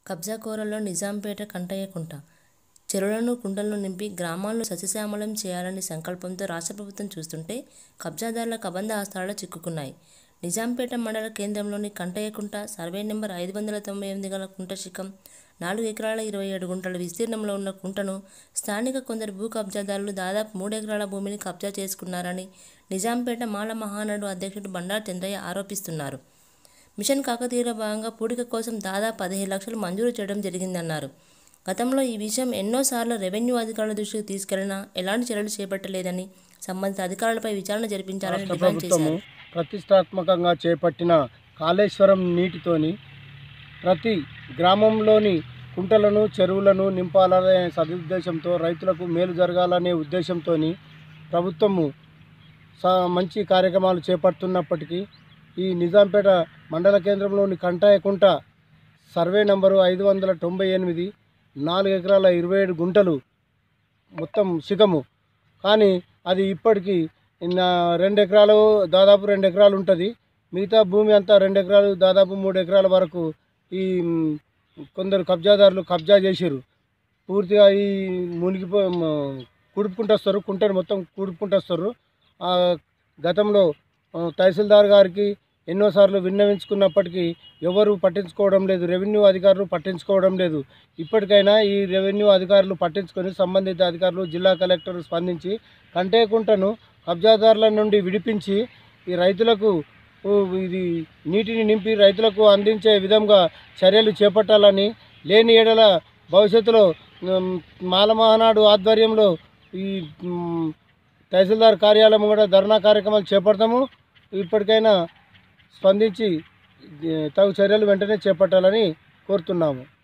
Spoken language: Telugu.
కబ్జాకోరల్లో నిజాంపేట కంటయ్యకుంట చెరువులను కుంటలను నింపి గ్రామాలను సస్యశ్యామలం చేయాలనే సంకల్పంతో రాష్ట్ర ప్రభుత్వం చూస్తుంటే కబ్జాదారుల కబంధ హస్తాల్లో చిక్కుకున్నాయి. నిజాంపేట మండల కేంద్రంలోని కంటయ్యకుంట సర్వే నెంబర్ ఐదు వందల తొంభై ఎనిమిది గల కుంట శిఖం నాలుగు ఎకరాల ఇరవై ఏడు గుంటల విస్తీర్ణంలో ఉన్న కుంటను స్థానిక కొందరు భూ కబ్జాదారులు దాదాపు మూడు ఎకరాల భూమిని కబ్జా చేసుకున్నారని నిజాంపేట మాల మహానాడు అధ్యక్షుడు బండారు చంద్రయ్య ఆరోపిస్తున్నారు. మిషన్ కాకతీయలో భాగంగా పూడిక కోసం దాదాపు పదిహేను లక్షలు మంజూరు చేయడం జరిగిందన్నారు. గతంలో ఈ విషయం ఎన్నో సార్లు రెవెన్యూ అధికారుల దృష్టికి తీసుకెళ్లినా ఎలాంటి చర్యలు చేపట్టలేదని సంబంధిత అధికారులపై విచారణ జరిపించాలని రాష్ట్ర డిమాండ్ ప్రభుత్వము చేశారు. ప్రతిష్టాత్మకంగా చేపట్టిన కాళేశ్వరం నీటితోని ప్రతి గ్రామంలోని కుంటలను చెరువులను నింపాలనే సదుద్దేశంతో రైతులకు మేలు జరగాలనే ఉద్దేశంతో ప్రభుత్వము స మంచి కార్యక్రమాలు చేపడుతున్నప్పటికీ ఈ నిజాంపేట మండల కేంద్రంలోని కంటాయకుంట సర్వే నంబరు ఐదు వందల తొంభై ఎనిమిది నాలుగు ఎకరాల ఇరవై ఏడు గుంటలు మొత్తం శిఖము కానీ అది ఇప్పటికీ నా రెండు ఎకరాలు దాదాపు రెండు ఎకరాలు ఉంటుంది మిగతా భూమి అంతా రెండు ఎకరాలు దాదాపు మూడు ఎకరాల వరకు ఈ మ్, కొందరు కబ్జాదారులు కబ్జా చేసిర్రు పూర్తిగా ఈ మునిగిపో మ, కుడుపుకుంటూ వస్తారు కుంటను మొత్తం కుడుపుకుంటూ వస్తారు ఆ, గతంలో ఆ, తహసీల్దార్ గారికి ఎన్నోసార్లు విన్నవించుకున్నప్పటికీ ఎవరు పట్టించుకోవడం లేదు రెవెన్యూ అధికారులు పట్టించుకోవడం లేదు ఇప్పటికైనా ఈ రెవెన్యూ అధికారులు పట్టించుకొని సంబంధిత అధికారులు జిల్లా కలెక్టర్ స్పందించి కంటేకుంటను కబ్జాదారుల నుండి విడిపించి ఈ రైతులకు ఊ, ఇది నీటిని నింపి రైతులకు అందించే విధంగా చర్యలు చేపట్టాలని లేని ఏడల భవిష్యత్తులో ఉమ్, మాల మహానాడు ఆధ్వర్యంలో ఈ ఉమ్, తహసీల్దార్ కార్యాలయం కూడా ధర్నా కార్యక్రమాలు చేపడతాము ఇప్పటికైనా స్పందించి ఏ, తగు చర్యలు వెంటనే చేపట్టాలని కోరుతున్నాము